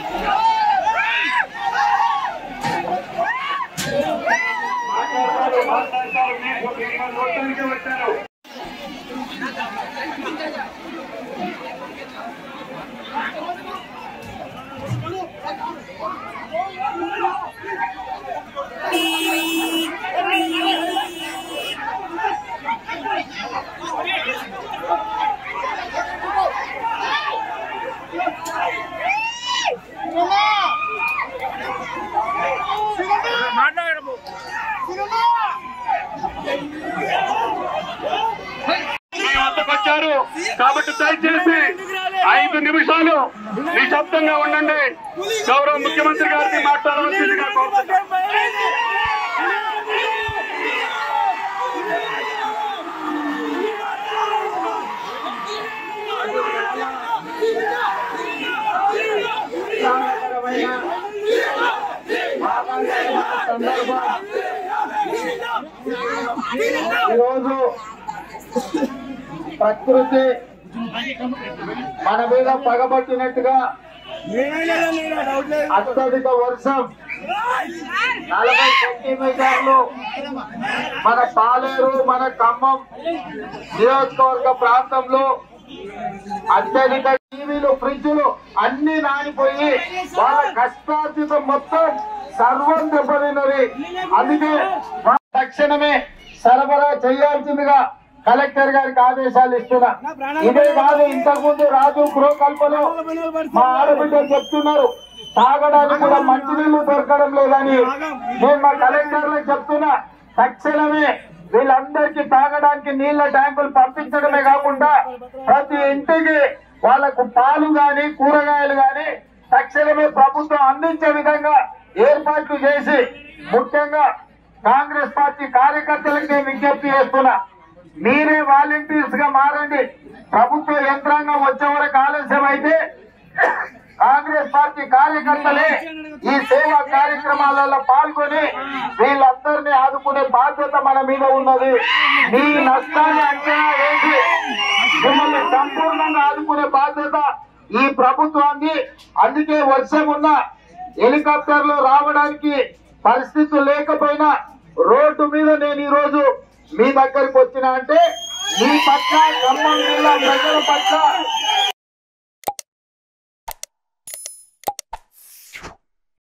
మాట్లాడతారు మాట్లాడతారు మీకు మిమ్మల్ని చూడటానికి వచ్చారు మీ వద్దకు వచ్చారు కాబట్టి దయచేసి ఐదు నిమిషాలు నిశ్శబ్దంగా ఉండండి గౌరవ ముఖ్యమంత్రి గారిని మాట్లాడవలసిందిగా కోరుతున్నాను ఈరోజు ప్రకృతి మన మీద పగబట్టినట్టుగా అత్యధిక వర్షం నలభై సెంటీమీటర్లు మన పాలేరు మన ఖమ్మం నియోజకవర్గ ప్రాంతంలో అత్యధిక టీవీలు ఫ్రిడ్జ్లు అన్ని నానిపోయి వాళ్ళ కష్టార్జితం మొత్తం సర్వం దెబ్బతిన్నది అందుకే వా- తక్షణమే సరఫరా చేయాల్సిందిగా కలెక్టర్ గారికి ఆదేశాలు ఇస్తున్నా ఇదే కాదు ఇంతకు ముందు రాజు గృహకల్పలో మా ఆడబిడ్డలు చెప్తున్నారు తాగడానికి కూడా మంచినీళ్లు దొరకడం లేదని నేను మా కలెక్టర్లకు చెప్తున్నా తక్షణమే వీళ్ళందరికీ తాగడానికి నీళ్ల ట్యాంకులు పంపించడమే కాకుండా ప్రతి ఇంటికి వాళ్ళకు పాలు గాని కూరగాయలు గాని తక్షణమే ప్రభుత్వం అందించే విధంగా ఏర్పాట్లు చేసి ముఖ్యంగా కాంగ్రెస్ పార్టీ కార్యకర్తలకు నేను విజ్ఞప్తి చేస్తున్నా మీరే వాలంటీర్స్ గా మారండి ప్రభుత్వ యంత్రాంగం వచ్చే వరకు ఆలస్యం అయితే కాంగ్రెస్ పార్టీ కార్యకర్తలే ఈ సేవా కార్యక్రమాలలో పాల్గొని వీళ్ళందరినీ ఆదుకునే బాధ్యత మన మీద ఉన్నది మీ నష్టాన్ని అంచనా వేసి మిమ్మల్ని సంపూర్ణంగా ఆదుకునే బాధ్యత ఈ ప్రభుత్వాన్ని అందుకే వర్షం ఉన్న హెలికాప్టర్లు రావడానికి పరిస్థితులు లేకపోయినా రోడ్డు మీద నేను ఈ రోజు మీ దగ్గరికి వచ్చిన అంటే మీ పట్ల ఖమ్మం జిల్లా ప్రజల పట్ల